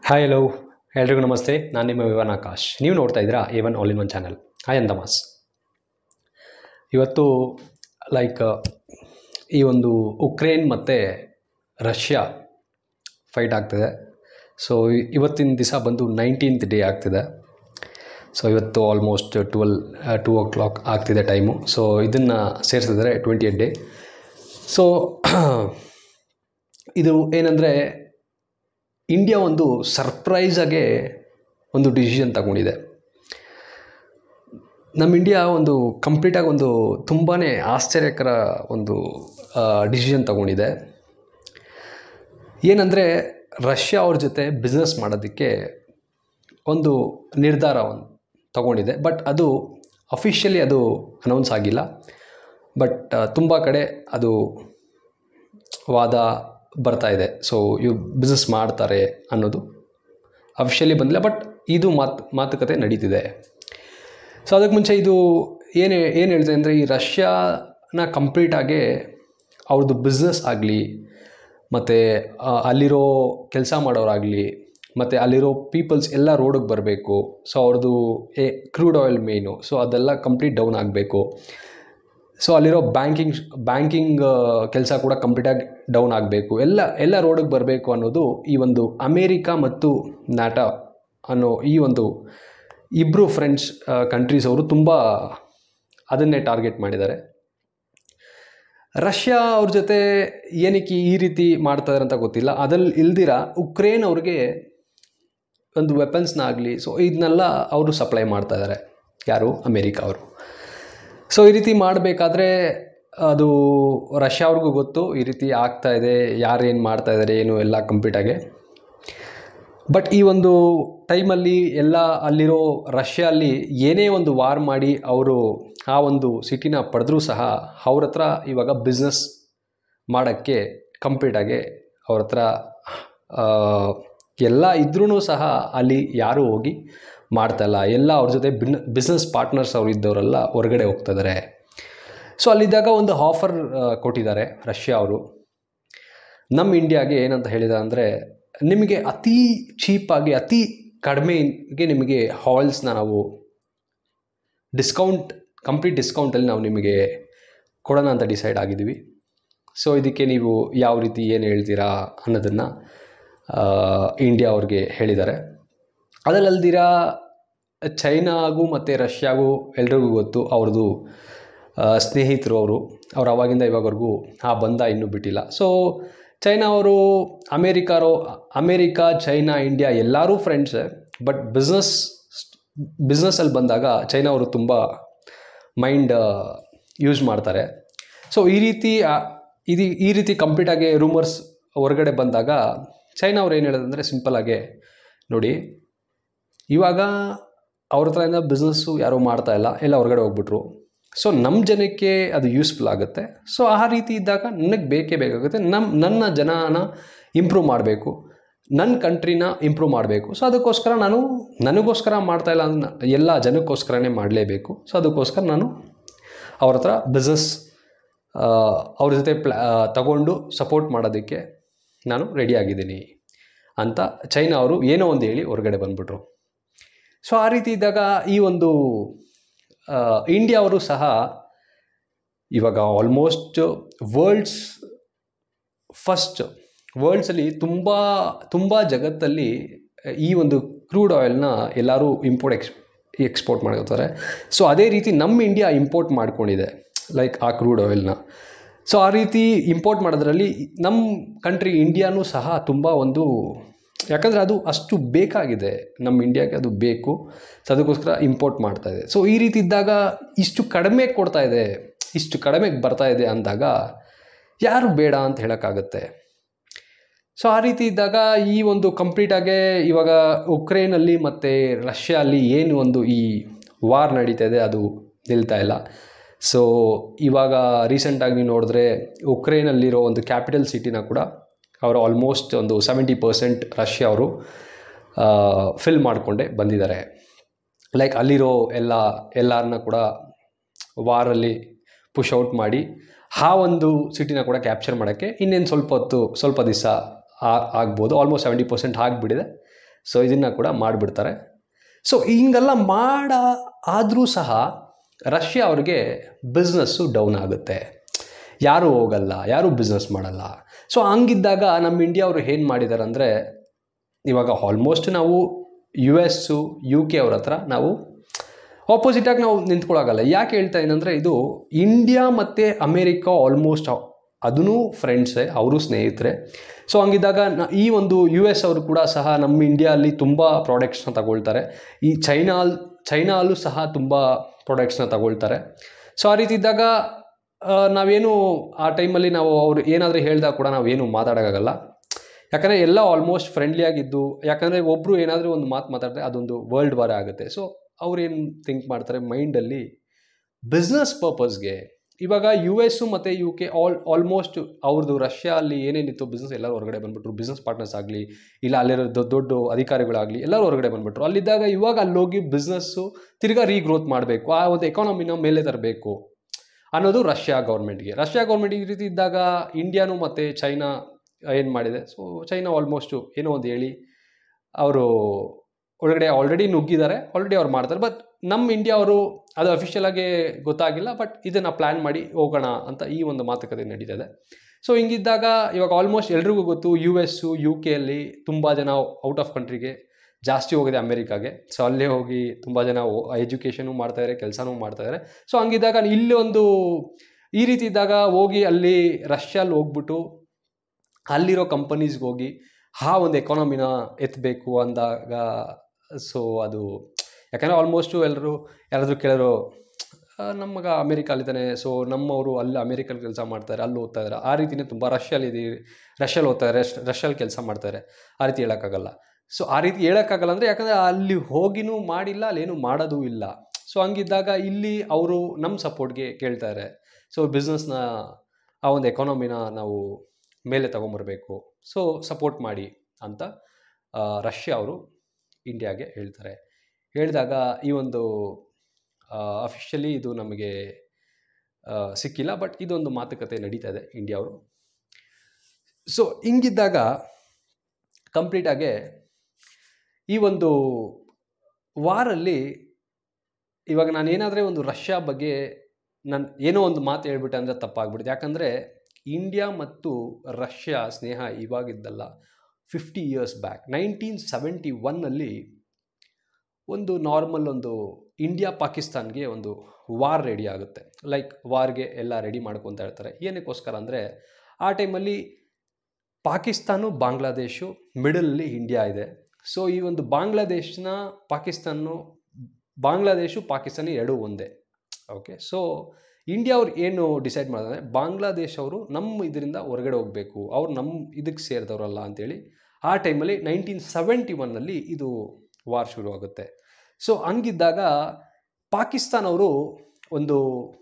hi hello ಎಲ್ರಿಗೂ ನಮಸ್ತೆ ನಾನು ನಿಮ್ಮ ವಿವನ್ ಆಕಾಶ್ ನೀವು ನೋಡ್ತಾ ಇದ್ದೀರಾ A one all in one channel hi ಅಂದಮಾಸ್ ಇವತ್ತು ಲೈಕ್ ಈ ಒಂದು ಉಕ್ರೇನ್ ಮತ್ತು ರಷ್ಯಾ ಫೈಟ್ ಆಗ್ತಿದೆ ಸೊ ಇವತ್ತಿನ ದಿವಸ ಬಂದು ನೈನ್ಟೀನ್ತ್ ಡೇ ಆಗ್ತಿದೆ ಸೊ ಇವತ್ತು almost twelve two o'clock ಆಗ್ತಿದೆ ಟೈಮು ಸೊ ಇದನ್ನು ಸೇರಿಸಿದ್ರೆ ಟ್ವೆಂಟಿ ಏಟ್ ಡೇ ಸೊ ಇದು ಏನಂದರೆ ಇಂಡಿಯಾ ಒಂದು ಸರ್ಪ್ರೈಸಾಗೆ ಒಂದು ಡಿಸಿಷನ್ ತಗೊಂಡಿದೆ ನಮ್ಮ ಇಂಡಿಯಾ ಒಂದು ಕಂಪ್ಲೀಟಾಗಿ ಒಂದು ತುಂಬಾ ಆಶ್ಚರ್ಯಕರ ಒಂದು ಡಿಸಿಷನ್ ತಗೊಂಡಿದೆ ಏನಂದರೆ ರಷ್ಯಾ ಅವ್ರ ಜೊತೆ ಬಿಸ್ನೆಸ್ ಮಾಡೋದಕ್ಕೆ ಒಂದು ನಿರ್ಧಾರ ಒಂದು ತಗೊಂಡಿದೆ ಬಟ್ ಅದು ಅಫಿಷಿಯಲಿ ಅದು ಅನೌನ್ಸ್ ಆಗಿಲ್ಲ ಬಟ್ ತುಂಬ ಕಡೆ ಅದು ವಾದ ಬರ್ತಾ ಇದೆ ಸೊ ಇವು ಬಿಸ್ನೆಸ್ ಮಾಡ್ತಾರೆ ಅನ್ನೋದು ಅಫಿಷಿಯಲಿ ಬಂದಿಲ್ಲ ಬಟ್ ಇದು ಮಾತು ಮಾತುಕತೆ ನಡೀತಿದೆ ಸೊ ಅದಕ್ಕೆ ಮುಂಚೆ ಇದು ಏನು ಏನು ಹೇಳ್ತದೆ ಅಂದರೆ ಈ ರಷ್ಯಾನ ಕಂಪ್ಲೀಟಾಗಿ ಅವ್ರದ್ದು ಬಿಸ್ನೆಸ್ ಆಗಲಿ ಮತ್ತು ಅಲ್ಲಿರೋ ಕೆಲಸ ಮಾಡೋರಾಗಲಿ ಮತ್ತು ಅಲ್ಲಿರೋ ಪೀಪಲ್ಸ್ ಎಲ್ಲ ರೋಡಿಗೆ ಬರಬೇಕು ಸೊ ಅವ್ರದ್ದು a crude oil main so ಅದೆಲ್ಲ ಕಂಪ್ಲೀಟ್ ಡೌನ್ ಆಗಬೇಕು ಸೊ ಅಲ್ಲಿರೋ ಬ್ಯಾಂಕಿಂಗ್ ಬ್ಯಾಂಕಿಂಗ್ ಕೆಲಸ ಕೂಡ ಕಂಪ್ಲೀಟಾಗಿ ಡೌನ್ ಆಗಬೇಕು ಎಲ್ಲ ಎಲ್ಲ ರೋಡಿಗೆ ಬರಬೇಕು ಅನ್ನೋದು ಈ ಒಂದು ಅಮೇರಿಕಾ ಮತ್ತು ನಾಟಾ ಅನ್ನೋ ಈ ಒಂದು ಇಬ್ಬರು ಫ್ರೆಂಡ್ಸ್ ಕಂಟ್ರೀಸ್ ಅವರು ತುಂಬ ಅದನ್ನೇ ಟಾರ್ಗೆಟ್ ಮಾಡಿದ್ದಾರೆ ರಷ್ಯಾ ಅವ್ರ ಜೊತೆ ಏನಕ್ಕೆ ಈ ರೀತಿ ಮಾಡ್ತಾರೆ ಅಂತ ಗೊತ್ತಿಲ್ಲ ಅದ್ರಲ್ಲಿ ಇಲ್ದಿರ ಉಕ್ರೇನ್ ಅವ್ರಿಗೆ ಒಂದು ವೆಪನ್ಸ್ನ ಆಗಲಿ ಸೊ ಇದನ್ನೆಲ್ಲ ಅವರು ಸಪ್ಲೈ ಮಾಡ್ತಾ ಇದ್ದಾರೆ ಯಾರು ಅಮೇರಿಕಾ ಅವರು ಸೊ ಈ ರೀತಿ ಮಾಡಬೇಕಾದ್ರೆ ಅದು ರಷ್ಯಾ ಅವ್ರಿಗೂ ಗೊತ್ತು ಈ ರೀತಿ ಆಗ್ತಾ ಇದೆ ಯಾರು ಏನು ಮಾಡ್ತಾ ಇದ್ದಾರೆ ಏನು ಎಲ್ಲ ಕಂಪ್ಲೀಟಾಗಿ ಬಟ್ ಈ ಒಂದು ಟೈಮಲ್ಲಿ ಎಲ್ಲ ಅಲ್ಲಿರೋ ರಷ್ಯಾ ಅಲ್ಲಿ ಏನೇ ಒಂದು ವಾರ್ ಮಾಡಿ ಅವರು ಆ ಒಂದು ಸಿಟಿನ ಪಡೆದ್ರೂ ಸಹ ಅವ್ರ ಹತ್ರ ಇವಾಗ ಬಿಸ್ನೆಸ್ ಮಾಡೋಕ್ಕೆ ಕಂಪ್ಲೀಟಾಗಿ ಅವ್ರ ಹತ್ರ ಎಲ್ಲ ಇದ್ರೂ ಸಹ ಅಲ್ಲಿ ಯಾರೂ ಹೋಗಿ ಮಾಡ್ತಾಯಿಲ್ಲ ಎಲ್ಲ ಅವ್ರ ಜೊತೆ ಬಿನ್ ಬಿಸ್ನೆಸ್ ಪಾರ್ಟ್ನರ್ಸ್ ಅವ್ರು ಇದ್ದವರೆಲ್ಲ ಹೊರಗಡೆ ಹೋಗ್ತಿದ್ದಾರೆ ಸೊ ಅಲ್ಲಿದ್ದಾಗ ಒಂದು ಆಫರ್ ಕೊಟ್ಟಿದ್ದಾರೆ ರಷ್ಯಾ ಅವರು ನಮ್ಮ ಇಂಡಿಯಾಗೆ ಏನಂತ ಹೇಳಿದ ಅಂದರೆ ನಿಮಗೆ ಅತಿ ಚೀಪಾಗಿ ಅತಿ ಕಡಿಮೆಗೆ ನಿಮಗೆ ಹಾಲ್ಸ್ನ ನಾವು ಡಿಸ್ಕೌಂಟ್ ಕಂಪ್ಲೀಟ್ ಡಿಸ್ಕೌಂಟಲ್ಲಿ ನಾವು ನಿಮಗೆ ಕೊಡೋಣ ಅಂತ ಡಿಸೈಡ್ ಆಗಿದ್ದೀವಿ ಸೊ ಇದಕ್ಕೆ ನೀವು ಯಾವ ರೀತಿ ಏನು ಹೇಳ್ತೀರಾ ಅನ್ನೋದನ್ನು ಇಂಡಿಯಾ ಅವ್ರಿಗೆ ಹೇಳಿದ್ದಾರೆ ಅದಲ್ಲಲ್ದಿರ ಚೈನಾಗೂ ಮತ್ತು ರಷ್ಯಾಗೂ ಎಲ್ರಿಗೂ ಗೊತ್ತು ಅವ್ರದ್ದು ಸ್ನೇಹಿತರು ಅವರು ಅವ್ರು ಅವಾಗಿಂದ ಇವಾಗವರೆಗೂ ಆ ಬಂಧ ಇನ್ನೂ ಬಿಟ್ಟಿಲ್ಲ ಸೊ ಚೈನಾ ಅವರು ಅಮೇರಿಕಾರೋ ಅಮೇರಿಕಾ ಚೈನಾ ಇಂಡಿಯಾ ಎಲ್ಲರೂ ಫ್ರೆಂಡ್ಸೇ ಬಟ್ ಬಿಸ್ನೆಸ್ ಬಿಸ್ನೆಸ್ಸಲ್ಲಿ ಬಂದಾಗ ಚೈನಾ ಅವರು ತುಂಬ ಮೈಂಡ್ ಯೂಸ್ ಮಾಡ್ತಾರೆ ಸೊ ಈ ರೀತಿ ಇದು ಈ ರೀತಿ ಕಂಪ್ಲೀಟಾಗಿ ರೂಮರ್ಸ್ ಹೊರಗಡೆ ಬಂದಾಗ ಚೈನಾ ಅವ್ರು ಏನು ಹೇಳೋದಂದರೆ ಸಿಂಪಲಾಗೆ ನೋಡಿ ಇವಾಗ ಅವ್ರ ಹತ್ರದಿಂದ ಬಿಸ್ನೆಸ್ಸು ಯಾರೂ ಮಾಡ್ತಾ ಇಲ್ಲ ಎಲ್ಲ ಹೊರಗಡೆ ಹೋಗ್ಬಿಟ್ರು ಸೊ ನಮ್ಮ ಜನಕ್ಕೆ ಅದು ಯೂಸ್ಫುಲ್ ಆಗುತ್ತೆ ಸೊ ಆ ರೀತಿ ಇದ್ದಾಗ ನನಗೆ ಬೇಕೇ ಬೇಕಾಗುತ್ತೆ ನಮ್ಮ ನನ್ನ ಜನನ ಇಂಪ್ರೂವ್ ಮಾಡಬೇಕು ನನ್ನ ಕಂಟ್ರಿನ ಇಂಪ್ರೂವ್ ಮಾಡಬೇಕು ಸೊ ಅದಕ್ಕೋಸ್ಕರ ನಾನು ನನಗೋಸ್ಕರ ಮಾಡ್ತಾಯಿಲ್ಲ ಅಂದ ಎಲ್ಲ ಜನಕ್ಕೋಸ್ಕರನೇ ಮಾಡಲೇಬೇಕು ಸೊ ಅದಕ್ಕೋಸ್ಕರ ನಾನು ಅವ್ರ ಹತ್ರ ಬಿಸ್ನೆಸ್ ಅವ್ರ ಜೊತೆ ಪ್ಲಾ ತಗೊಂಡು ಸಪೋರ್ಟ್ ಮಾಡೋದಕ್ಕೆ ನಾನು ರೆಡಿಯಾಗಿದ್ದೀನಿ ಅಂತ ಚೈನಾ ಅವರು ಏನೋ ಒಂದು ಹೇಳಿ ಹೊರಗಡೆ ಬಂದ್ಬಿಟ್ರು ಸೊ ಆ ರೀತಿ ಇದ್ದಾಗ ಈ ಒಂದು ಇಂಡಿಯಾ ಅವರು ಸಹ ಇವಾಗ ಆಲ್ಮೋಸ್ಟ್ ವರ್ಲ್ಡ್ಸ್ ಫಸ್ಟ್ ವರ್ಲ್ಡ್ಸಲ್ಲಿ ತುಂಬ ತುಂಬ ಜಗತ್ತಲ್ಲಿ ಈ ಒಂದು ಕ್ರೂಡ್ ಆಯಿಲ್ನ ಎಲ್ಲರೂ ಇಂಪೋರ್ಟ್ ಎಕ್ಸ್ ಎಕ್ಸ್ಪೋರ್ಟ್ ಮಾಡ್ಕೋತಾರೆ ಸೊ ಅದೇ ರೀತಿ ನಮ್ಮ ಇಂಡಿಯಾ ಇಂಪೋರ್ಟ್ ಮಾಡ್ಕೊಂಡಿದೆ ಲೈಕ್ ಆ ಕ್ರೂಡ್ ಆಯಿಲ್ನ ಸೊ ಆ ರೀತಿ ಇಂಪೋರ್ಟ್ ಮಾಡೋದ್ರಲ್ಲಿ ನಮ್ಮ ಕಂಟ್ರಿ ಇಂಡಿಯಾನೂ ಸಹ ತುಂಬ ಒಂದು ಯಾಕಂದರೆ ಅದು ಅಷ್ಟು ಬೇಕಾಗಿದೆ ನಮ್ಮ ಇಂಡಿಯಾಗೆ ಅದು ಬೇಕು ಸೊ ಅದಕ್ಕೋಸ್ಕರ ಇಂಪೋರ್ಟ್ ಮಾಡ್ತಾ ಇದೆ ಸೊ ಈ ರೀತಿ ಇದ್ದಾಗ ಇಷ್ಟು ಕಡಿಮೆ ಕೊಡ್ತಾ ಇದೆ ಇಷ್ಟು ಕಡಿಮೆಗೆ ಬರ್ತಾ ಇದೆ ಅಂದಾಗ ಯಾರು ಬೇಡ ಅಂತ ಹೇಳೋಕ್ಕಾಗತ್ತೆ ಸೊ ಆ ರೀತಿ ಇದ್ದಾಗ ಈ ಒಂದು ಕಂಪ್ಲೀಟಾಗೆ ಇವಾಗ ಉಕ್ರೇನಲ್ಲಿ ಮತ್ತು ರಷ್ಯಾ ಅಲ್ಲಿ ಏನು ಒಂದು ಈ ವಾರ್ ನಡೀತಾ ಇದೆ ಅದು ನಿಲ್ತಾ ಇಲ್ಲ ಸೊ ಇವಾಗ ರೀಸೆಂಟಾಗಿ ನೀವು ನೋಡಿದ್ರೆ ಉಕ್ರೇನಲ್ಲಿರೋ ಒಂದು ಕ್ಯಾಪಿಟಲ್ ಸಿಟಿನ ಕೂಡ ಅವರು ಆಲ್ಮೋಸ್ಟ್ ಒಂದು ಸೆವೆಂಟಿ ಪರ್ಸೆಂಟ್ ರಷ್ಯಾ ಅವರು ಫಿಲ್ ಮಾಡಿಕೊಂಡೇ ಬಂದಿದ್ದಾರೆ ಲೈಕ್ ಅಲ್ಲಿರೋ ಎಲ್ಲ ಎಲ್ಲರನ್ನ ಕೂಡ ವಾರಲ್ಲಿ ಪುಷ್ ಔಟ್ ಮಾಡಿ ಆ ಒಂದು ಸಿಟಿನ ಕೂಡ ಕ್ಯಾಪ್ಚರ್ ಮಾಡೋಕ್ಕೆ ಇನ್ನೇನು ಸ್ವಲ್ಪ ಹೊತ್ತು ಸ್ವಲ್ಪ ದಿವಸ ಆಗ್ಬೋದು ಆಲ್ಮೋಸ್ಟ್ ಸೆವೆಂಟಿ ಪರ್ಸೆಂಟ್ ಆಗಿಬಿಟ್ಟಿದೆ ಸೊ ಇದನ್ನು ಕೂಡ ಮಾಡಿಬಿಡ್ತಾರೆ ಸೊ ಹಿಂಗೆಲ್ಲ ಮಾಡ ಆದರೂ ಸಹ ರಷ್ಯಾ ಅವ್ರಿಗೆ ಬಿಸ್ನೆಸ್ಸು ಡೌನ್ ಆಗುತ್ತೆ ಯಾರೂ ಹೋಗಲ್ಲ ಯಾರೂ ಬಿಸ್ನೆಸ್ ಮಾಡಲ್ಲ ಸೊ ಹಂಗಿದ್ದಾಗ ನಮ್ಮ ಇಂಡಿಯಾ ಅವರು ಏನು ಮಾಡಿದ್ದಾರೆ ಅಂದರೆ ಇವಾಗ ಆಲ್ಮೋಸ್ಟ್ ನಾವು ಯು ಎಸ್ಸು ಯು ಕೆ ಅವ್ರ ಹತ್ರ ನಾವು ಆಪೋಸಿಟಾಗಿ ನಾವು ನಿಂತ್ಕೊಳ್ಳೋಕ್ಕಲ್ಲ ಯಾಕೆ ಹೇಳ್ತಾ ಏನಂದರೆ ಇದು ಇಂಡಿಯಾ ಮತ್ತು ಅಮೇರಿಕಾ ಆಲ್ಮೋಸ್ಟ್ ಅದೂ ಫ್ರೆಂಡ್ಸೇ ಅವರು ಸ್ನೇಹಿತರೆ ಸೊ ಹಂಗಿದ್ದಾಗ ನ ಈ ಒಂದು ಯು ಎಸ್ ಅವರು ಕೂಡ ಸಹ ನಮ್ಮ ಇಂಡಿಯಾದಲ್ಲಿ ತುಂಬ ಪ್ರಾಡಕ್ಟ್ಸ್ನ ತಗೊಳ್ತಾರೆ ಈ ಚೈನಾ ಚೈನಾಲ್ಲೂ ಸಹ ತುಂಬ ಪ್ರಾಡಕ್ಟ್ಸ್ನ ತಗೊಳ್ತಾರೆ ಸೊ ಆ ರೀತಿ ಇದ್ದಾಗ ಆ, ನಾವೇನು ಆ ಟೈಮಲ್ಲಿ ನಾವು ಅವ್ರು ಏನಾದರೂ ಹೇಳಿದಾಗ ಕೂಡ ನಾವೇನು ಮಾತಾಡೋಕ್ಕಾಗಲ್ಲ ಯಾಕಂದರೆ ಎಲ್ಲ ಆಲ್ಮೋಸ್ಟ್ ಫ್ರೆಂಡ್ಲಿ ಆಗಿದ್ದು ಯಾಕಂದರೆ ಒಬ್ಬರು ಏನಾದರೂ ಒಂದು ಮಾತು ಮಾತಾಡಿದ್ರೆ ಅದೊಂದು ವರ್ಲ್ಡ್ ವಾರ್ ಆಗುತ್ತೆ ಸೊ ಅವ್ರೇನು ಥಿಂಕ್ ಮಾಡ್ತಾರೆ ಮೈಂಡಲ್ಲಿ ಬಿಸ್ನೆಸ್ ಪರ್ಪಸ್ಗೆ ಇವಾಗ ಯು ಎಸ್ಸು ಮತ್ತು ಯು ಕೆ ಆಲ್ ಆಲ್ಮೋಸ್ಟ್ ಅವ್ರದ್ದು ರಷ್ಯಾ ಅಲ್ಲಿ ಏನೇನಿತ್ತು ಬಿಸ್ನೆಸ್ ಎಲ್ಲರೂ ಹೊರಗಡೆ ಬಂದ್ಬಿಟ್ರು ಬಿಸ್ನೆಸ್ ಪಾರ್ಟ್ನರ್ಸ್ ಆಗಲಿ ಇಲ್ಲ ಅಲ್ಲಿರೋ ದೊಡ್ಡ ದೊಡ್ಡ ಅಧಿಕಾರಿಗಳಾಗಲಿ ಎಲ್ಲರೂ ಹೊರಗಡೆ ಬಂದ್ಬಿಟ್ರು ಅಲ್ಲಿದ್ದಾಗ ಇವಾಗ ಅಲ್ಲೋಗಿ ಬಿಸ್ನೆಸ್ಸು ತಿರ್ಗಾ ರೀಗ್ರೋತ್ ಮಾಡಬೇಕು ಆ ಒಂದು ಎಕಾನಮಿನ ಮೇಲೆ ತರಬೇಕು ಅನ್ನೋದು ರಷ್ಯಾ ಗೌರ್ಮೆಂಟ್ಗೆ ರಷ್ಯಾ ಗೌರ್ಮೆಂಟ್ ಈ ರೀತಿ ಇದ್ದಾಗ ಇಂಡಿಯಾನು ಮತ್ತು ಚೈನಾ ಏನು ಮಾಡಿದೆ ಸೊ ಚೈನಾ ಆಲ್ಮೋಸ್ಟು ಏನೋ ಒಂದು ಹೇಳಿ ಅವರು ಒಳಗಡೆ ಆಲ್ರೆಡಿ ನುಗ್ಗಿದ್ದಾರೆ ಆಲ್ರೆಡಿ ಅವ್ರು ಮಾಡ್ತಾರೆ ಬಟ್ ನಮ್ಮ ಇಂಡಿಯಾ ಅವರು ಅದು ಅಫಿಷಿಯಲ್ ಆಗಿ ಗೊತ್ತಾಗಿಲ್ಲ ಬಟ್ ಇದನ್ನು ಪ್ಲ್ಯಾನ್ ಮಾಡಿ ಹೋಗೋಣ ಅಂತ ಈ ಒಂದು ಮಾತುಕತೆ ನಡೀತಾ ಇದೆ ಸೊ ಹಿಂಗಿದ್ದಾಗ ಇವಾಗ ಆಲ್ಮೋಸ್ಟ್ ಎಲ್ರಿಗೂ ಗೊತ್ತು ಯು ಎಸ್ಸು ಯು ಕೆ ಅಲ್ಲಿ ತುಂಬ ಜನ ಔಟ್ ಆಫ್ ಕಂಟ್ರಿಗೆ ಜಾಸ್ತಿ ಹೋಗಿದೆ ಅಮೇರಿಕಾಗೆ ಸೊ ಅಲ್ಲೇ ಹೋಗಿ ತುಂಬ ಜನ ಎಜುಕೇಷನು ಮಾಡ್ತಾಯಿದ್ದಾರೆ ಕೆಲಸನೂ ಮಾಡ್ತಾಯಿದ್ದಾರೆ ಸೊ ಹಂಗಿದ್ದಾಗ ಇಲ್ಲಿ ಒಂದು ಈ ರೀತಿ ಇದ್ದಾಗ ಹೋಗಿ ಅಲ್ಲಿ ರಷ್ಯಲ್ಲಿ ಹೋಗ್ಬಿಟ್ಟು ಅಲ್ಲಿರೋ ಕಂಪನೀಸ್ಗೆ ಹೋಗಿ ಆ ಒಂದು ಎಕಾನಮಿನ ಎತ್ತಬೇಕು ಅಂದಾಗ ಸೊ ಅದು ಯಾಕಂದರೆ ಆಲ್ಮೋಸ್ಟು ಎಲ್ಲರೂ ಯಾರಾದರೂ ಕೇಳೋರು ಆ, ನಮ್ಮ ಮಗ ಅಮೇರಿಕಲ್ಲಿದ್ದಾನೆ ಸೊ ನಮ್ಮವರು ಅಲ್ಲಿ ಅಮೇರಿಕಲ್ಲಿ ಕೆಲಸ ಮಾಡ್ತಾರೆ ಅಲ್ಲಿ ಓದ್ತಾ ಇದ್ದಾರೆ ಆ ರೀತಿನೇ ತುಂಬ ರಷ್ಯಲ್ಲಿ ಇದೀವಿ ರಷ್ಯಲ್ಲಿ ಓದ್ತಾ ಇದ್ದಾರೆ ರಷ್ಯಲ್ಲಿ ಕೆಲಸ ಮಾಡ್ತಾರೆ ಆ ರೀತಿ ಹೇಳೋಕ್ಕಾಗಲ್ಲ ಸೊ ಆ ರೀತಿ ಹೇಳೋಕ್ಕಾಗಲ್ಲ ಅಂದರೆ ಯಾಕಂದರೆ ಅಲ್ಲಿ ಹೋಗಿನೂ ಮಾಡಿಲ್ಲ ಅಲ್ಲೇನು ಮಾಡೋದೂ ಇಲ್ಲ ಸೊ ಹಂಗಿದ್ದಾಗ ಇಲ್ಲಿ ಅವರು ನಮ್ಮ ಸಪೋರ್ಟ್ಗೆ ಕೇಳ್ತಾರೆ ಸೊ ಬಿಸ್ನೆಸ್ನ ಆ ಒಂದು ಎಕಾನಮಿನ ನಾವು ಮೇಲೆ ತಗೊಂಬರ್ಬೇಕು ಸೊ ಸಪೋರ್ಟ್ ಮಾಡಿ ಅಂತ ಆ, ರಷ್ಯಾ ಅವರು ಇಂಡಿಯಾಗೆ ಹೇಳ್ತಾರೆ ಹೇಳಿದಾಗ ಈ ಒಂದು ಅಫಿಷಿಯಲಿ ಇದು ನಮಗೆ ಆ, ಸಿಕ್ಕಿಲ್ಲ ಬಟ್ ಇದೊಂದು ಮಾತುಕತೆ ನಡೀತಾ ಇದೆ ಇಂಡಿಯಾ ಅವರು ಸೊ ಹಿಂಗಿದ್ದಾಗ ಕಂಪ್ಲೀಟಾಗೆ ಈ ಒಂದು ವಾರಲ್ಲಿ ಇವಾಗ ನಾನು ಏನಾದರೆ ಒಂದು ರಷ್ಯಾ ಬಗ್ಗೆ ನಾನು ಏನೋ ಒಂದು ಮಾತು ಹೇಳ್ಬಿಟ್ಟೆ ಅಂದರೆ ತಪ್ಪಾಗ್ಬಿಡುತ್ತೆ ಯಾಕಂದರೆ ಇಂಡಿಯಾ ಮತ್ತು ರಷ್ಯಾ ಸ್ನೇಹ ಇವಾಗಿದ್ದಲ್ಲ fifty years back nineteen seventy ಒನ್ನಲ್ಲಿ ಒಂದು ನಾರ್ಮಲ್ ಒಂದು ಇಂಡಿಯಾ ಪಾಕಿಸ್ತಾನ್ಗೆ ಒಂದು ವಾರ್ ರೆಡಿ ಆಗುತ್ತೆ ಲೈಕ್ ವಾರ್ಗೆ ಎಲ್ಲ ರೆಡಿ ಮಾಡ್ಕೊತಾ ಇರ್ತಾರೆ ಏನಕ್ಕೋಸ್ಕರ ಅಂದರೆ ಆ ಟೈಮಲ್ಲಿ ಪಾಕಿಸ್ತಾನು ಬಾಂಗ್ಲಾದೇಶು ಮಿಡಲಲ್ಲಿ ಇಂಡಿಯಾ ಇದೆ ಸೊ ಈ ಒಂದು ಬಾಂಗ್ಲಾದೇಶನ ಪಾಕಿಸ್ತಾನು ಬಾಂಗ್ಲಾದೇಶು ಪಾಕಿಸ್ತಾನ ಎರಡೂ ಒಂದೇ ಓಕೆ ಸೊ ಇಂಡಿಯಾ ಅವ್ರು ಏನು ಡಿಸೈಡ್ ಮಾಡಿದ್ರೆ ಬಾಂಗ್ಲಾದೇಶ್ ಅವರು ನಮ್ಮ ಇದರಿಂದ ಹೊರಗಡೆ ಹೋಗಬೇಕು ಅವ್ರು ನಮ್ಮ ಇದಕ್ಕೆ ಸೇರಿದವರಲ್ಲ ಅಂತೇಳಿ ಆ ಟೈಮಲ್ಲಿ ನೈನ್ಟೀನ್ ಸೆವೆಂಟಿ ಒನ್ನಲ್ಲಿ ಇದು ವಾರ್ ಶುರು ಆಗುತ್ತೆ ಸೊ ಹಂಗಿದ್ದಾಗ ಪಾಕಿಸ್ತಾನ್ ಅವರು ಒಂದು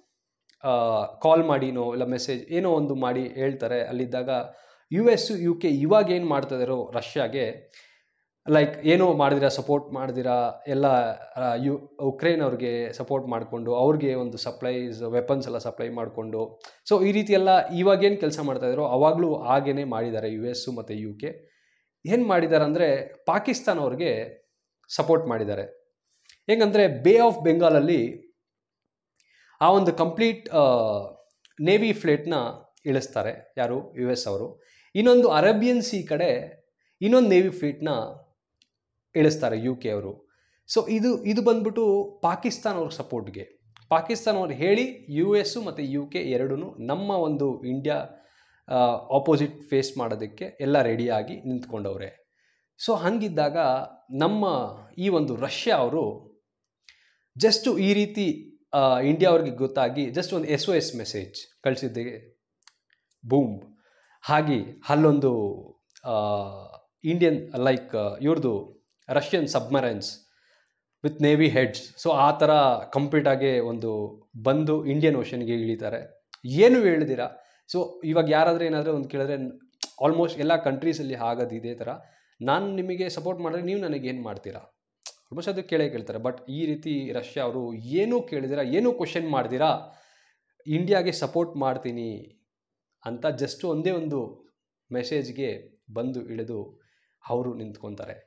ಕಾಲ್ ಮಾಡಿನೋ ಇಲ್ಲ ಮೆಸೇಜ್ ಏನೋ ಒಂದು ಮಾಡಿ ಹೇಳ್ತಾರೆ ಅಲ್ಲಿದ್ದಾಗ ಯು ಎಸ್ ಯು ಕೆ ಇವಾಗ ಏನು ಮಾಡ್ತಾ ಇದ್ದಾರೋ ರಷ್ಯಾಗೆ ಲೈಕ್ ಏನೋ ಮಾಡಿದಿರಾ ಸಪೋರ್ಟ್ ಮಾಡಿದಿರಾ ಎಲ್ಲ ಆ, ಯು ಉಕ್ರೇನ್ ಅವ್ರಿಗೆ ಸಪೋರ್ಟ್ ಮಾಡಿಕೊಂಡು ಅವ್ರಿಗೆ ಒಂದು ಸಪ್ಲೈಸ್ ವೆಪನ್ಸ್ ಎಲ್ಲ ಸಪ್ಲೈ ಮಾಡಿಕೊಂಡು ಸೊ ಈ ರೀತಿ ಎಲ್ಲ ಇವಾಗೇನು ಕೆಲಸ ಮಾಡ್ತಾ ಇದ್ದಾರೋ ಅವಾಗಲೂ ಹಾಗೇನೆ ಮಾಡಿದ್ದಾರೆ ಯು ಎಸ್ಸು ಮತ್ತು ಯು ಕೆ ಏನು ಮಾಡಿದ್ದಾರೆ ಅಂದರೆ ಪಾಕಿಸ್ತಾನ ಅವ್ರಿಗೆ ಸಪೋರ್ಟ್ ಮಾಡಿದ್ದಾರೆ ಹೇಗಂದರೆ ಬೇ ಆಫ್ ಬೆಂಗಾಲಲ್ಲಿ ಆ ಒಂದು ಕಂಪ್ಲೀಟ್ ನೇವಿ ಫ್ಲೇಟ್ನ ಇಳಿಸ್ತಾರೆ ಯಾರು ಯು ಎಸ್ ಅವರು ಇನ್ನೊಂದು ಅರೇಬಿಯನ್ ಸಿ ಕಡೆ ಇನ್ನೊಂದು ನೇವಿ ಫ್ಲೀಟ್ನ ಇಳಿಸ್ತಾರೆ ಯು ಕೆ ಅವರು ಸೊ ಇದು ಇದು ಬಂದ್ಬಿಟ್ಟು ಪಾಕಿಸ್ತಾನ ಅವ್ರ ಸಪೋರ್ಟ್ಗೆ ಪಾಕಿಸ್ತಾನ ಅವ್ರು ಹೇಳಿ ಯು ಎಸ್ಸು ಮತ್ತು ಯು ಕೆ ಎರಡೂ ನಮ್ಮ ಒಂದು ಇಂಡಿಯಾ ಆಪೋಸಿಟ್ ಫೇಸ್ ಮಾಡೋದಕ್ಕೆ ಎಲ್ಲ ರೆಡಿಯಾಗಿ ನಿಂತ್ಕೊಂಡವ್ರೆ ಸೊ ಹಂಗಿದ್ದಾಗ ನಮ್ಮ ಈ ಒಂದು ರಷ್ಯಾ ಅವರು ಜಸ್ಟು ಈ ರೀತಿ ಆ, ಇಂಡಿಯಾ ಅವ್ರಿಗೆ ಗೊತ್ತಾಗಿ ಜಸ್ಟ್ ಒಂದು ಎಸ್ ಒ ಎಸ್ ಮೆಸೇಜ್ ಕಳಿಸಿದ್ದೆ ಬೂಮ್ ಹಾಗೆ ಅಲ್ಲೊಂದು ಇಂಡಿಯನ್ ಲೈಕ್ ಇವ್ರದ್ದು Russian submarines with navy heads so ಆ ಥರ ಕಂಪ್ಲೀಟಾಗಿ ಒಂದು ಬಂದು ಇಂಡಿಯನ್ ಓಷನ್ಗೆ ಇಳಿತಾರೆ ಏನು ಹೇಳಿದಿರಾ ಸೊ ಇವಾಗ ಯಾರಾದರೂ ಏನಾದರೂ ಒಂದು ಕೇಳಿದ್ರೆ ಆಲ್ಮೋಸ್ಟ್ ಎಲ್ಲ ಕಂಟ್ರೀಸಲ್ಲಿ ಆಗೋದು ಇದೇ ಥರ ನಾನು ನಿಮಗೆ ಸಪೋರ್ಟ್ ಮಾಡಿದ್ರೆ ನೀವು ನನಗೆ ಏನು ಮಾಡ್ತೀರಾ ಆಲ್ಮೋಸ್ಟ್ ಅದು ಕೇಳೇ ಕೇಳ್ತಾರೆ ಬಟ್ ಈ ರೀತಿ ರಷ್ಯಾ ಅವರು ಏನೂ ಕೇಳಿದಿರಾ ಏನೂ ಕ್ವಶನ್ ಮಾಡ್ದಿರಾ ಇಂಡಿಯಾಗೆ ಸಪೋರ್ಟ್ ಮಾಡ್ತೀನಿ ಅಂತ ಜಸ್ಟ್ ಒಂದೇ ಒಂದು ಮೆಸೇಜ್ಗೆ ಬಂದು ಇಳಿದು ಅವರು ನಿಂತ್ಕೊತಾರೆ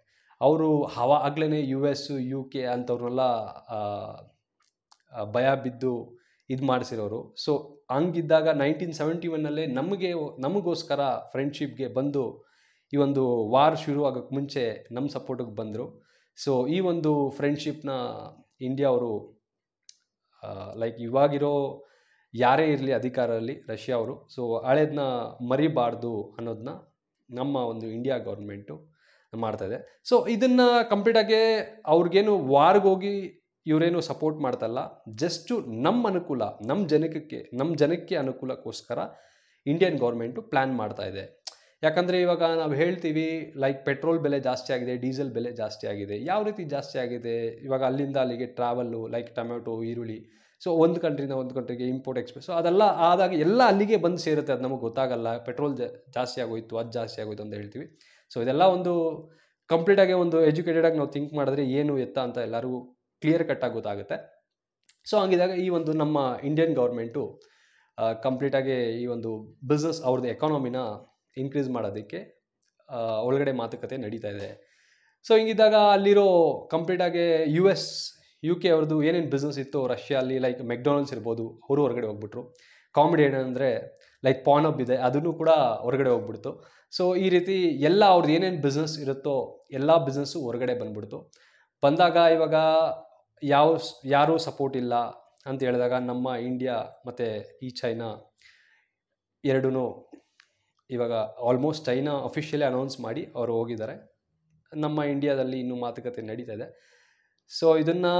ಅವರು ಆವಾಗಲೇ ಯು ಎಸ್ ಯು ಕೆ ಅಂಥವ್ರನ್ನೆಲ್ಲ ಆ, ಆ, ಭಯ ಬಿದ್ದು ಇದು ಮಾಡಿಸಿರೋರು ಸೊ ಹಂಗಿದ್ದಾಗ ನೈನ್ಟೀನ್ ಸೆವೆಂಟಿ ಒನ್ನಲ್ಲೇ ನಮಗೆ ನಮಗೋಸ್ಕರ ಫ್ರೆಂಡ್ಶಿಪ್ಗೆ ಬಂದು ಈ ಒಂದು ವಾರ್ ಶುರು ಆಗೋಕ್ಕೆ ಮುಂಚೆ ನಮ್ಮ ಸಪೋರ್ಟಿಗೆ ಬಂದರು ಸೊ ಈ ಒಂದು ಫ್ರೆಂಡ್ಶಿಪ್ನ ಇಂಡಿಯಾ ಅವರು ಲೈಕ್ ಇವಾಗಿರೋ ಯಾರೇ ಇರಲಿ ಅಧಿಕಾರದಲ್ಲಿ ರಷ್ಯಾ ಅವರು ಸೊ ಹಳೇದನ್ನ ಮರಿಬಾರ್ದು ಅನ್ನೋದನ್ನ ನಮ್ಮ ಒಂದು ಇಂಡಿಯಾ ಗೌರ್ಮೆಂಟು ಮಾಡ್ತಾ ಇದೆ ಸೊ ಇದನ್ನು ಕಂಪ್ಲೀಟಾಗಿ ಅವ್ರಿಗೇನು ವಾರ್ಗೆ ಹೋಗಿ ಇವರೇನು ಸಪೋರ್ಟ್ ಮಾಡ್ತಲ್ಲ ಜಸ್ಟು ನಮ್ಮ ಅನುಕೂಲ ನಮ್ಮ ಜನಕ್ಕೆ ನಮ್ಮ ಜನಕ್ಕೆ ಅನುಕೂಲಕ್ಕೋಸ್ಕರ ಇಂಡಿಯನ್ ಗೌರ್ಮೆಂಟು ಪ್ಲ್ಯಾನ್ ಮಾಡ್ತಾ ಇದೆ ಯಾಕಂದರೆ ಇವಾಗ ನಾವು ಹೇಳ್ತೀವಿ ಲೈಕ್ ಪೆಟ್ರೋಲ್ ಬೆಲೆ ಜಾಸ್ತಿ ಆಗಿದೆ ಡೀಸೆಲ್ ಬೆಲೆ ಜಾಸ್ತಿ ಆಗಿದೆ ಯಾವ ರೀತಿ ಜಾಸ್ತಿ ಆಗಿದೆ ಇವಾಗ ಅಲ್ಲಿಂದ ಅಲ್ಲಿಗೆ ಟ್ರಾವೆಲ್ಲು ಲೈಕ್ ಟೊಮೆಟೊ ಈರುಳ್ಳಿ ಸೊ ಒಂದು ಕಂಟ್ರಿಯಿಂದ ಒಂದು ಕಂಟ್ರಿಗೆ ಇಂಪೋರ್ಟ್ ಎಕ್ಸ್ಪೋರ್ಟ್ ಸೊ ಅದೆಲ್ಲ ಆದಾಗ ಎಲ್ಲ ಅಲ್ಲಿಗೆ ಬಂದು ಸೇರುತ್ತೆ ಅದು ನಮಗೆ ಗೊತ್ತಾಗಲ್ಲ ಪೆಟ್ರೋಲ್ ಜಾಸ್ತಿ ಆಗೋಯ್ತು ಅದು ಜಾಸ್ತಿ ಆಗೋಯ್ತು ಅಂತ ಹೇಳ್ತೀವಿ ಸೊ ಇದೆಲ್ಲ ಒಂದು ಕಂಪ್ಲೀಟಾಗಿ ಒಂದು ಎಜುಕೇಟೆಡಾಗಿ ನಾವು ಥಿಂಕ್ ಮಾಡಿದ್ರೆ ಏನು ಎತ್ತ ಅಂತ ಎಲ್ಲರಿಗೂ ಕ್ಲಿಯರ್ ಕಟ್ಟಾಗಿ ಗೊತ್ತಾಗುತ್ತೆ ಸೊ ಹಂಗಿದಾಗ ಈ ಒಂದು ನಮ್ಮ ಇಂಡಿಯನ್ ಗೌರ್ಮೆಂಟು ಕಂಪ್ಲೀಟಾಗಿ ಈ ಒಂದು ಬಿಸ್ನೆಸ್ ಅವ್ರದ್ದು ಎಕಾನಮಿನ ಇನ್ಕ್ರೀಸ್ ಮಾಡೋದಕ್ಕೆ ಆ, ಒಳಗಡೆ ಮಾತುಕತೆ ನಡೀತಾ ಇದೆ ಸೊ ಹಿಂಗಿದ್ದಾಗ ಅಲ್ಲಿರೋ ಕಂಪ್ಲೀಟಾಗಿ ಯು ಎಸ್ ಯು ಕೆ ಅವ್ರದ್ದು ಏನೇನು ಬಿಸ್ನೆಸ್ ಇತ್ತು ರಷ್ಯಾ ಅಲ್ಲಿ ಲೈಕ್ ಮೆಕ್ಡೊನಾಲ್ಡ್ಸ್ ಇರ್ಬೋದು ಅವರು ಹೊರಗಡೆ ಹೋಗ್ಬಿಟ್ರು ಕಾಮಿಡಿ ಏನಂದರೆ ಲೈಕ್ ಪಾನಬ್ ಇದೆ ಅದನ್ನು ಕೂಡ ಹೊರಗಡೆ ಹೋಗ್ಬಿಡ್ತು ಸೊ ಈ ರೀತಿ ಎಲ್ಲ ಅವ್ರದ್ದು ಏನೇನು ಬಿಸ್ನೆಸ್ ಇರುತ್ತೋ ಎಲ್ಲ ಬಿಸ್ನೆಸ್ಸು ಹೊರಗಡೆ ಬಂದ್ಬಿಡ್ತು ಬಂದಾಗ ಇವಾಗ ಯಾವ ಸ್- ಯಾರೂ ಸಪೋರ್ಟ್ ಇಲ್ಲ ಅಂತ ಹೇಳಿದಾಗ ನಮ್ಮ ಇಂಡಿಯಾ ಮತ್ತು ಈ ಚೈನಾ ಎರಡೂ ಇವಾಗ ಆಲ್ಮೋಸ್ಟ್ ಚೈನಾ ಅಫಿಷಿಯಲಿ ಅನೌನ್ಸ್ ಮಾಡಿ ಅವರು ಹೋಗಿದ್ದಾರೆ ನಮ್ಮ ಇಂಡಿಯಾದಲ್ಲಿ ಇನ್ನೂ ಮಾತುಕತೆ ನಡೀತಾ ಇದೆ ಸೊ ಇದನ್ನು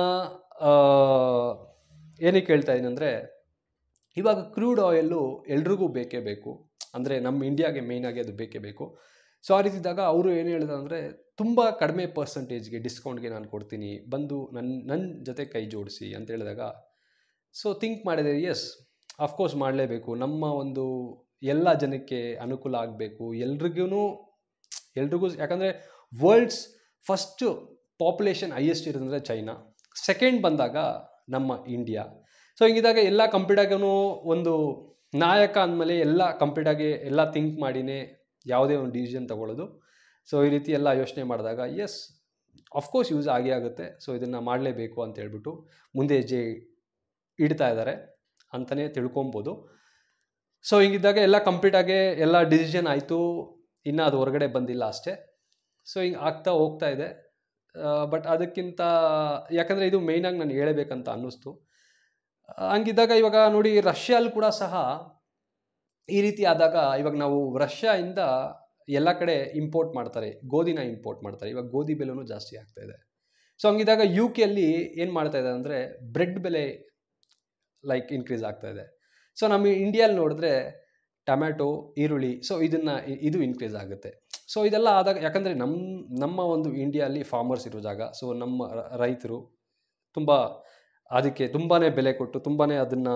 ಏನಕ್ಕೆ ಹೇಳ್ತಾ ಇದ್ದೀನಿ ಅಂದರೆ ಇವಾಗ ಕ್ರೂಡ್ ಆಯಿಲ್ಲು ಎಲ್ರಿಗೂ ಬೇಕೇ ಬೇಕು ಅಂದರೆ ನಮ್ಮ ಇಂಡಿಯಾಗೆ ಮೇಯ್ನಾಗಿ ಅದು ಬೇಕೇ ಬೇಕು ಸೊ ಆ ರೀತಿ ಇದ್ದಾಗ ಅವರು ಏನು ಹೇಳಿದ್ರು ಅಂದರೆ ತುಂಬ ಕಡಿಮೆ ಪರ್ಸಂಟೇಜ್ಗೆ ಡಿಸ್ಕೌಂಟ್ಗೆ ನಾನು ಕೊಡ್ತೀನಿ ಬಂದು ನನ್ನ ನನ್ನ ಜೊತೆ ಕೈ ಜೋಡಿಸಿ ಅಂತ ಹೇಳಿದಾಗ ಸೊ ಥಿಂಕ್ ಮಾಡಿದೆ ಎಸ್ ಅಫ್ಕೋರ್ಸ್ ಮಾಡಲೇಬೇಕು ನಮ್ಮ ಒಂದು ಎಲ್ಲ ಜನಕ್ಕೆ ಅನುಕೂಲ ಆಗಬೇಕು ಎಲ್ರಿಗೂ ಎಲ್ರಿಗೂ ಯಾಕಂದರೆ ವರ್ಲ್ಡ್ಸ್ ಫಸ್ಟು ಪಾಪ್ಯುಲೇಷನ್ ಹೈಯೆಸ್ಟ್ ಇರೋದಂದರೆ ಚೈನಾ ಸೆಕೆಂಡ್ ಬಂದಾಗ ನಮ್ಮ ಇಂಡಿಯಾ ಸೊ ಹಿಂಗಿದಾಗ ಎಲ್ಲ ಕಂಪ್ಲೀಟಾಗೂ ಒಂದು ನಾಯಕ ಅಂದಮೇಲೆ ಎಲ್ಲ ಕಂಪ್ಲೀಟಾಗಿ ಎಲ್ಲ ಥಿಂಕ್ ಮಾಡಿನೇ ಯಾವುದೇ ಒಂದು ಡಿಸಿಷನ್ ತಗೊಳ್ಳೋದು ಸೊ ಈ ರೀತಿ ಎಲ್ಲ ಯೋಚನೆ ಮಾಡಿದಾಗ ಎಸ್ ಅಫ್ಕೋರ್ಸ್ ಯೂಸ್ ಆಗೇ ಆಗುತ್ತೆ ಸೊ ಇದನ್ನು ಮಾಡಲೇಬೇಕು ಅಂತ ಹೇಳ್ಬಿಟ್ಟು ಮುಂದೆ ಹೆಜ್ಜೆ ಇಡ್ತಾ ಇದ್ದಾರೆ ಅಂತಲೇ ತಿಳ್ಕೊಬೋದು ಸೊ ಹಿಂಗಿದ್ದಾಗ ಎಲ್ಲ ಕಂಪ್ಲೀಟಾಗಿ ಎಲ್ಲ ಡಿಸಿಷನ್ ಆಯಿತು ಇನ್ನೂ ಅದು ಹೊರಗಡೆ ಬಂದಿಲ್ಲ ಅಷ್ಟೇ ಸೊ ಹಿಂಗೆ ಆಗ್ತಾ ಹೋಗ್ತಾ ಇದೆ ಬಟ್ ಅದಕ್ಕಿಂತ ಯಾಕಂದರೆ ಇದು ಮೇಯ್ನಾಗಿ ನಾನು ಹೇಳಬೇಕಂತ ಅನ್ನಿಸ್ತು ಆ, ಹಂಗಿದ್ದಾಗ ಇವಾಗ ನೋಡಿ ರಷ್ಯಾಲ್ ಕೂಡ ಸಹ ಈ ರೀತಿ ಆದಾಗ ಇವಾಗ ನಾವು ರಷ್ಯಾಯಿಂದ ಎಲ್ಲ ಕಡೆ ಇಂಪೋರ್ಟ್ ಮಾಡ್ತಾರೆ ಗೋಧಿನ ಇಂಪೋರ್ಟ್ ಮಾಡ್ತಾರೆ ಇವಾಗ ಗೋಧಿ ಬೆಲೆನೂ ಜಾಸ್ತಿ ಆಗ್ತಾ ಇದೆ ಸೊ ಹಂಗಿದಾಗ ಯು ಕೆಯಲ್ಲಿ ಏನು ಮಾಡ್ತಾ ಇದೆ ಅಂದರೆ ಬ್ರೆಡ್ ಬೆಲೆ ಲೈಕ್ ಇನ್ಕ್ರೀಸ್ ಆಗ್ತಾ ಇದೆ ಸೊ ನಮ್ಮ ಇಂಡಿಯಲ್ಲಿ ನೋಡಿದ್ರೆ ಟೊಮ್ಯಾಟೊ ಈರುಳ್ಳಿ ಸೊ ಇದನ್ನು ಇದು ಇನ್ಕ್ರೀಸ್ ಆಗುತ್ತೆ ಸೊ ಇದೆಲ್ಲ ಆದಾಗ ಯಾಕಂದರೆ ನಮ್ಮ ನಮ್ಮ ಒಂದು ಇಂಡಿಯಲ್ಲಿ ಫಾರ್ಮರ್ಸ್ ಇರೋ ಜಾಗ ಸೊ ನಮ್ಮ ರ- ರೈತರು ತುಂಬ ಅದಕ್ಕೆ ತುಂಬಾ ಬೆಲೆ ಕೊಟ್ಟು ತುಂಬಾ ಅದನ್ನು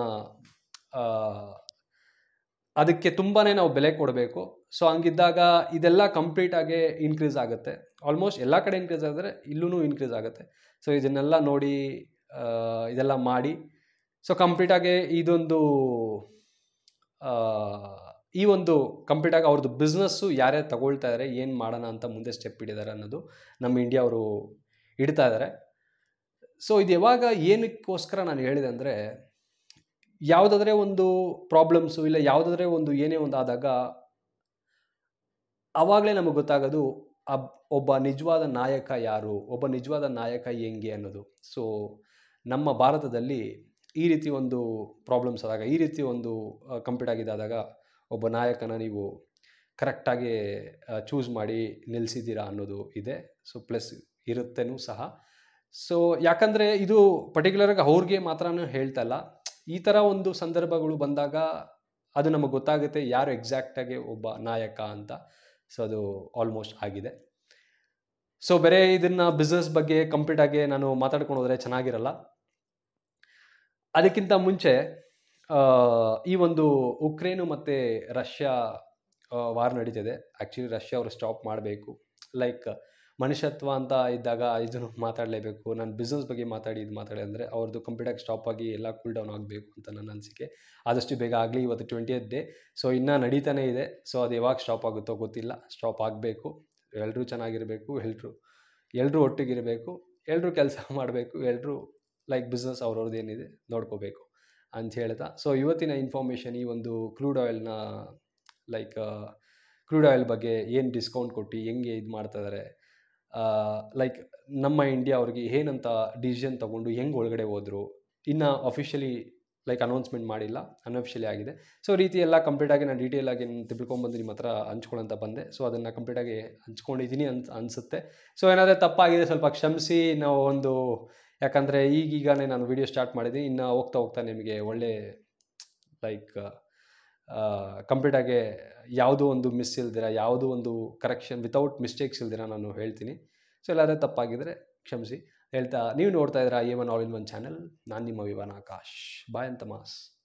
ಅದಕ್ಕೆ ತುಂಬಾ ನಾವು ಬೆಲೆ ಕೊಡಬೇಕು ಸೊ ಹಂಗಿದ್ದಾಗ ಇದೆಲ್ಲ ಕಂಪ್ಲೀಟಾಗಿ ಇನ್ಕ್ರೀಸ್ ಆಗುತ್ತೆ ಆಲ್ಮೋಸ್ಟ್ ಎಲ್ಲ ಕಡೆ ಇನ್ಕ್ರೀಸ್ ಆಗಿದ್ರೆ ಇಲ್ಲೂ ಇನ್ಕ್ರೀಸ್ ಆಗುತ್ತೆ ಸೊ ಇದನ್ನೆಲ್ಲ ನೋಡಿ ಆ, ಇದೆಲ್ಲ ಮಾಡಿ ಸೊ ಕಂಪ್ಲೀಟಾಗಿ ಇದೊಂದು ಆ, ಈ ಒಂದು ಕಂಪ್ಲೀಟಾಗಿ ಅವ್ರದ್ದು ಬಿಸ್ನೆಸ್ಸು ಯಾರ್ಯಾರು ತಗೊಳ್ತಾ ಇದ್ದಾರೆ ಏನು ಮಾಡೋಣ ಅಂತ ಮುಂದೆ ಸ್ಟೆಪ್ ಇಟ್ಟಿದ್ದಾರೆ ಅನ್ನೋದು ನಮ್ಮ ಇಂಡಿಯಾ ಅವರು ಇಡ್ತಾ ಇದ್ದಾರೆ ಸೊ ಇದು ಯಾವಾಗ ಏನಕ್ಕೋಸ್ಕರ ನಾನು ಹೇಳಿದೆ ಅಂದರೆ ಯಾವುದಾದ್ರೆ ಒಂದು ಪ್ರಾಬ್ಲಮ್ಸು ಇಲ್ಲ ಯಾವುದಾದ್ರೆ ಒಂದು ಏನೇ ಒಂದು ಆದಾಗ ಆವಾಗಲೇ ನಮಗೆ ಗೊತ್ತಾಗೋದು ಅಬ್ ಒಬ್ಬ ನಿಜವಾದ ನಾಯಕ ಯಾರು ಒಬ್ಬ ನಿಜವಾದ ನಾಯಕ ಹೆಂಗೆ ಅನ್ನೋದು ಸೊ ನಮ್ಮ ಭಾರತದಲ್ಲಿ ಈ ರೀತಿ ಒಂದು ಪ್ರಾಬ್ಲಮ್ಸ್ ಆದಾಗ ಈ ರೀತಿ ಒಂದು ಕಂಪ್ಲೀಟ್ ಆಗಿದ್ದಾದಾಗ ಒಬ್ಬ ನಾಯಕನ ನೀವು ಕರೆಕ್ಟಾಗಿ ಚೂಸ್ ಮಾಡಿ ನಿಲ್ಲಿಸಿದ್ದೀರಾ ಅನ್ನೋದು ಇದೆ ಸೊ ಪ್ಲಸ್ ಇರುತ್ತೇನೂ ಸಹ ಸೊ ಯಾಕಂದರೆ ಇದು ಪರ್ಟಿಕ್ಯುಲರಾಗಿ ಅವ್ರಿಗೆ ಮಾತ್ರನೂ ಹೇಳ್ತಾ ಇಲ್ಲ ಈ ಥರ ಒಂದು ಸಂದರ್ಭಗಳು ಬಂದಾಗ ಅದು ನಮಗೆ ಗೊತ್ತಾಗುತ್ತೆ ಯಾರು ಎಕ್ಸಾಕ್ಟಾಗಿ ಒಬ್ಬ ನಾಯಕ ಅಂತ ಸೊ ಅದು ಆಲ್ಮೋಸ್ಟ್ ಆಗಿದೆ ಸೊ ಬೇರೆ ಇದನ್ನು ಬಿಸ್ನೆಸ್ ಬಗ್ಗೆ ಕಂಪ್ಲೀಟಾಗಿ ನಾನು ಮಾತಾಡ್ಕೊಂಡು ಹೋದರೆ ಚೆನ್ನಾಗಿರಲ್ಲ ಅದಕ್ಕಿಂತ ಮುಂಚೆ ಆ, ಈ ಒಂದು ಉಕ್ರೇನು ಮತ್ತು ರಷ್ಯಾ ವಾರ್ ನಡೀತಿದೆ ಆ್ಯಕ್ಚುಲಿ ರಷ್ಯಾ ಅವರು ಸ್ಟಾಪ್ ಮಾಡಬೇಕು ಲೈಕ್ ಮನುಷ್ಯತ್ವ ಅಂತ ಇದ್ದಾಗ ಇದನ್ನು ಮಾತಾಡಲೇಬೇಕು ನಾನು ಬಿಸ್ನೆಸ್ ಬಗ್ಗೆ ಮಾತಾಡಿ ಇದು ಮಾತಾಡಿ ಅಂದರೆ ಅವ್ರದ್ದು ಕಂಪ್ಲೀಟಾಗಿ ಸ್ಟಾಪ್ ಆಗಿ ಎಲ್ಲ ಕೂಲ್ ಡೌನ್ ಆಗಬೇಕು ಅಂತ ನನ್ನ ಅನಿಸಿಕೆ ಆದಷ್ಟು ಬೇಗ ಆಗಲಿ ಇವತ್ತು ಟ್ವೆಂಟಿಯತ್ ಡೇ ಸೊ ಇನ್ನೂ ನಡೀತಾನೇ ಇದೆ ಸೊ ಅದು ಯಾವಾಗ ಸ್ಟಾಪ್ ಆಗುತ್ತೋ ಗೊತ್ತಿಲ್ಲ ಸ್ಟಾಪ್ ಆಗಬೇಕು ಎಲ್ಲರೂ ಚೆನ್ನಾಗಿರಬೇಕು ಎಲ್ಲರೂ ಎಲ್ಲರೂ ಒಟ್ಟಿಗಿರಬೇಕು ಎಲ್ಲರೂ ಕೆಲಸ ಮಾಡಬೇಕು ಎಲ್ಲರೂ ಲೈಕ್ ಬಿಸ್ನೆಸ್ ಅವ್ರವ್ರದ್ದು ಏನಿದೆ ನೋಡ್ಕೋಬೇಕು ಅಂತ ಹೇಳ್ತಾ ಸೊ ಇವತ್ತಿನ ಇನ್ಫಾರ್ಮೇಷನ್ ಈ ಒಂದು ಕ್ರೂಡ್ ಆಯಿಲ್ನ ಲೈಕ್ ಕ್ರೂಡ್ ಆಯಿಲ್ ಬಗ್ಗೆ ಏನು ಡಿಸ್ಕೌಂಟ್ ಕೊಟ್ಟು ಹೆಂಗೆ ಇದು ಮಾಡ್ತಾಯಿದ್ದಾರೆ ಲೈಕ್ ನಮ್ಮ ಇಂಡಿಯಾ ಅವ್ರಿಗೆ ಏನಂತ ಡಿಸಿಷನ್ ತೊಗೊಂಡು ಹೆಂಗೆ ಒಳಗಡೆ ಹೋದರು ಇನ್ನು ಅಫಿಷಿಯಲಿ ಲೈಕ್ ಅನೌನ್ಸ್ಮೆಂಟ್ ಮಾಡಿಲ್ಲ ಅನ್ಅಫಿಷಿಯಲಿ ಆಗಿದೆ ಸೊ ರೀತಿ ಎಲ್ಲ ಕಂಪ್ಲೀಟಾಗಿ ನಾನು ಡೀಟೇಲ್ ಆಗಿ ತಿಳ್ಕೊಂಬಂದು ನಿಮ್ಮ ಹತ್ರ ಹಂಚ್ಕೊಳ್ಳೋಂತ ಬಂದೆ ಸೊ ಅದನ್ನು ಕಂಪ್ಲೀಟಾಗಿ ಹಂಚ್ಕೊಂಡಿದ್ದೀನಿ ಅಂತ ಅನಿಸುತ್ತೆ ಸೊ ಏನಾದರೂ ತಪ್ಪಾಗಿದೆ ಸ್ವಲ್ಪ ಕ್ಷಮಿಸಿ ನಾವು ಒಂದು ಯಾಕಂದರೆ ಈಗೀಗನೇ ನಾನು ವಿಡಿಯೋ ಸ್ಟಾರ್ಟ್ ಮಾಡಿದ್ದೀನಿ ಇನ್ನು ಹೋಗ್ತಾ ಹೋಗ್ತಾ ನಿಮಗೆ ಒಳ್ಳೆ ಲೈಕ್ ಕಂಪ್ಲೀಟಾಗಿ ಯಾವುದೋ ಒಂದು ಮಿಸ್ ಇಲ್ದಿರ ಯಾವುದೋ ಒಂದು ಕರೆಕ್ಷನ್ ವಿತೌಟ್ ಮಿಸ್ಟೇಕ್ಸ್ ಇಲ್ದಿರ ನಾನು ಹೇಳ್ತೀನಿ ಸೊ ಎಲ್ಲಾದರೂ ತಪ್ಪಾಗಿದ್ದರೆ ಕ್ಷಮಿಸಿ ಹೇಳ್ತಾ ನೀವು ನೋಡ್ತಾ ಇದ್ದೀರಾ A one all in one channel ನಾನು ನಿಮ್ಮ ವಿವಾನ್ ಆಕಾಶ್ ಬಾಯ್ ಅಂತ ಮಾಸ್